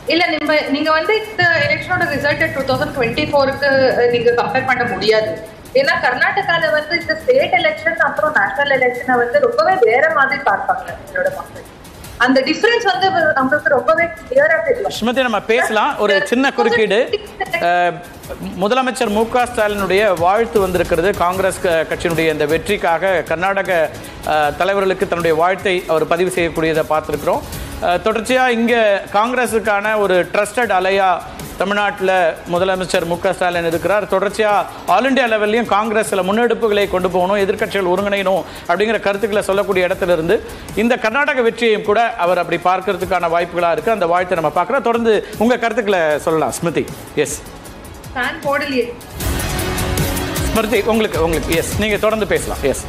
இல்ல நீங்க நீங்க வந்து இந்த எலெக்ஷனோட ரிசல்ட் டூ தௌசண்ட் டுவெண்ட்டி ஃபோருக்கு நீங்க கம்பேர் பண்ண முடியாது ஏன்னா கர்நாடகால வந்து இந்த ஸ்டேட் எலெக்ஷன் அப்புறம் நேஷனல் எலெக்ஷனை வந்து ரொம்பவே வேற மாதிரி பார்ப்பாங்க எங்களோட மக்கள் அந்த டிஃபரன்ஸ் வந்து நம்மளுக்கு ரொம்பவே கிளியரா தெரியும் ஸ்மிருதி நம்ம பேசலாம் ஒரு சின்ன குறுக்கீடு அஹ், முதலமைச்சர் மு க ஸ்டாலினுடைய வாழ்த்து வந்திருக்கிறது காங்கிரஸ் க- கட்சியினுடைய இந்த வெற்றிக்காக கர்நாடக அஹ், தலைவர்களுக்கு தன்னுடைய வாழ்த்தை அவர் பதிவு செய்யக்கூடியதை பார்த்துருக்கிறோம் அஹ், தொடர்ச்சியா இங்க காங்கிரஸுக்கான ஒரு ட்ரஸ்டட் அலையா தமிழ்நாட்டில் முதலமைச்சர் மு க ஸ்டாலின் இருக்கிறார் தொடர்ச்சியா ஆல் இந்தியா லெவல்லையும் காங்கிரஸ் சில முன்னெடுப்புகளை கொண்டு போகணும் எதிர்க்கட்சிகள் ஒருங்கிணையணும் அப்படிங்கிற கருத்துக்களை சொல்லக்கூடிய இடத்துல இருந்து இந்த கர்நாடக வெற்றியையும் கூட அவர் அப்படி பார்க்கறதுக்கான வாய்ப்புகளா இருக்கு அந்த வாழ்த்தை நம்ம பார்க்கிறோம் தொடர்ந்து உங்க கருத்துக்களை சொல்லலாம் ஸ்மிருதி எஸ் ஃபேன் போடலையே ஸ்மிருதி உங்களுக்கு உங்களுக்கு எஸ் நீங்க தொடர்ந்து பேசலாம் எஸ்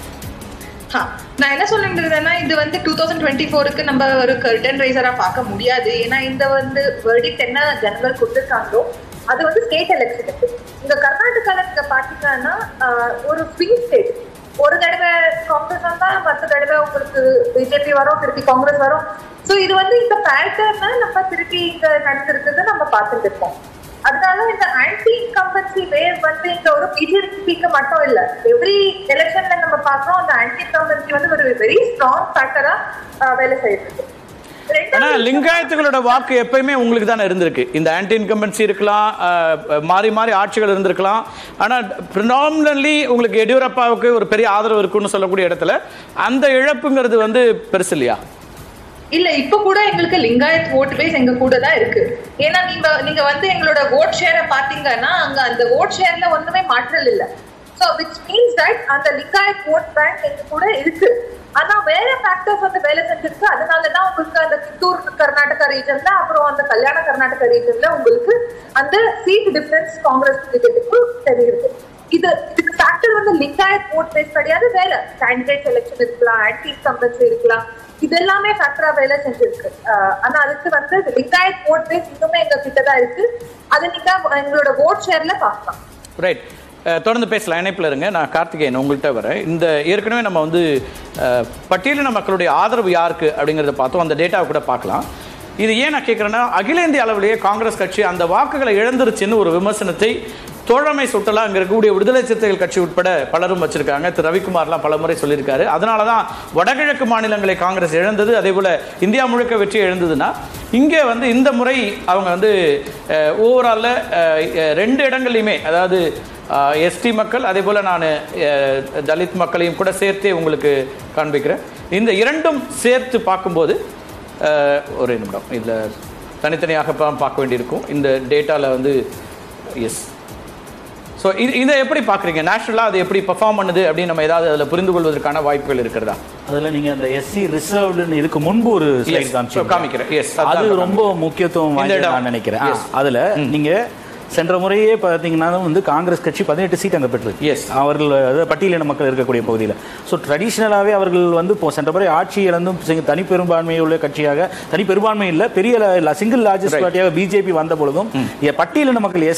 ஹா, நான் என்ன சொல்லிட்டு இருந்தேன்னா இது வந்து டூ தௌசண்ட் டுவெண்ட்டி ஃபோருக்கு நம்ம ஒரு கர்டன் ரைசரா பார்க்க முடியாது ஏன்னா இந்த வந்து வெர்டிக்ட் என்ன ஜனங்கள் கொடுத்துருக்காங்களோ அது வந்து ஸ்டேட் எலெக்ஷனுக்கு இந்த கர்நாடகால நீங்க பாத்தீங்கன்னா ஆஹ், ஒரு ஸ்விங் ஸ்டேட் ஒரு தடவை காங்கிரஸ் வந்தா மற்ற தடவை உங்களுக்கு பிஜேபி வரும் திருப்பி காங்கிரஸ் வரும் சோ இது வந்து இந்த பேட்டர்னை நம்ம திருப்பி இங்க நடந்திருக்கிறது நம்ம பார்த்துட்டு இருக்கோம் அதனால இந்த ஆன்டி இன்கம்பன்சி வேவ் வந்து இந்த ஒரு பிஜேபிக்கு மட்டும் இல்ல எவ்ரி எலெக்ஷன்ல நம்ம பார்க்கிறோம் அந்த ஆன்டி இன்கம்பன்சி வந்து ஒரு வெரி ஸ்ட்ராங் ஃபேக்டரா வேலை செய்யுது ஆனா லிங்காயத்துகளோட வாக்கு எப்பயுமே உங்களுக்கு தானே இருந்திருக்கு இந்த ஆன்டி இன்கம்பன்சி இருக்கலாம் அஹ், மாறி மாறி ஆட்சிகள் இருந்திருக்கலாம் ஆனா ப்ரினாமினன்லி உங்களுக்கு எடியூரப்பாவுக்கு ஒரு பெரிய ஆதரவு இருக்குன்னு சொல்லக்கூடிய இடத்துல அந்த இழப்புங்கிறது வந்து பெருசு இல்லையா இல்ல இப்ப கூட எங்களுக்கு லிங்காயத் ஓட் பேஸ் எங்க கூட தான் இருக்கு ஏன்னா நீங்க நீங்க வந்து எங்களோட ஓட் ஷேரை பாத்தீங்கன்னா அங்க அந்த ஓட் ஷேர்ல ஒண்ணுமே மாற்றல் இல்ல சோ விச் மீன்ஸ் தட் அந்த லிங்காயத் ஓட் பேங்க் எங்க கூட இருக்கு ஆனா வேற ஃபேக்டர்ஸ் வந்து வேலை செஞ்சிருக்கு அதனாலதான் உங்களுக்கு அந்த சித்தூர் கர்நாடகா ரீஜன்ல அப்புறம் அந்த கல்யாண கர்நாடகா ரீஜன்ல உங்களுக்கு அந்த சீட் டிஃபரன்ஸ் காங்கிரஸ் பிஜேபிக்கு தெரியுது இது இதுக்கு ஃபேக்டர் வந்து லிங்காயத் ஓட் பேஸ் கிடையாது வேற கேண்டிடேட் எலெக்ஷன் இருக்கலாம் ஆன்டி கம்பன்சி இருக்கலாம் இது எல்லாமே ஃபேக்டரா வேலை செஞ்சிருக்கு அஹ் ஆனா அதுக்கு வந்து லிங்காயத் ஓட் பேஸ் இன்னுமே எங்க கிட்ட தான் இருக்கு அதை நீங்க எங்களோட ஓட் ஷேர்ல பார்க்கலாம் ரைட் தொடர்ந்து பேசலாம் இணைப்பில் இருங்க நான் கார்த்திகேயன் உங்கள்கிட்ட வரேன் இந்த ஏற்கனவே நம்ம வந்து அஹ், பட்டியலின மக்களுடைய ஆதரவு யாருக்கு அப்படிங்கிறத பார்த்தோம் அந்த டேட்டாவை கூட பார்க்கலாம் இது ஏன் நான் கேட்குறேன்னா அகில இந்திய அளவிலேயே காங்கிரஸ் கட்சி அந்த வாக்குகளை இழந்துருச்சுன்னு ஒரு விமர்சனத்தை தோழமை சுட்டலா அங்கே இருக்கக்கூடிய விடுதலை சிறுத்தைகள் கட்சி உட்பட பலரும் வச்சிருக்காங்க திரு ரவிக்குமார்லாம் பல முறை சொல்லியிருக்காரு அதனால தான் வடகிழக்கு மாநிலங்களை காங்கிரஸ் இழந்தது அதே போல இந்தியா முழுக்க வெற்றி இழந்ததுன்னா இங்கே வந்து இந்த முறை அவங்க வந்து ஓவராலில் ரெண்டு இடங்கள்லையுமே அதாவது எஸ்டி மக்கள் அதே போல் நான் தலித் மக்களையும் கூட சேர்த்தே உங்களுக்கு காண்பிக்கிறேன் இந்த இரண்டும் சேர்த்து பார்க்கும்போது அஹ், ஒரே நிமிடம் இதில் தனித்தனியாக பா- பார்க்க வேண்டியிருக்கும் இந்த டேட்டாவில் வந்து எஸ் ஸோ இது இதை எப்படி பார்க்குறீங்க நேஷனலாக அது எப்படி பெர்ஃபார்ம் பண்ணுது அப்படின்னு நம்ம ஏதாவது அதில் புரிந்து கொள்வதற்கான வாய்ப்புகள் இருக்கிறதா அதுல நீங்க அந்த எஸ்சி ரிசர்வ்டுன்னு இதுக்கு முன்பு ஒரு Yes. ஸ்லைட் So, காமிச்சீங்க காமிக்கிறேன். Yes, அது அதான் ரொம்ப முக்கியத்துவம் இந்த வாய்ந்தது இடம். நான் நினைக்கிறேன் Yes. ஆ, அதுல நீங்க சென்ற முறையே பார்த்தீங்கன்னா வந்து காங்கிரஸ் கட்சி பதினெட்டு சீட் அங்கே பெற்றிருக்கு Yes. அவர்கள் அதாவது பட்டியலின மக்கள் இருக்கக்கூடிய பகுதியில் ஸோ ட்ரெடிஷ்னலாகவே அவர்கள் வந்து இப்போ சென்ற முறை ஆட்சி இழந்தும் சிங்க- தனி பெரும்பான்மை உள்ள கட்சியாக தனி பெரும்பான்மை இல்லை பெரிய சிங்கிள் லார்ஜஸ்ட் Right. பார்ட்டியாக பிஜேபி வந்த பொழுதும் பட்டியலின மக்கள்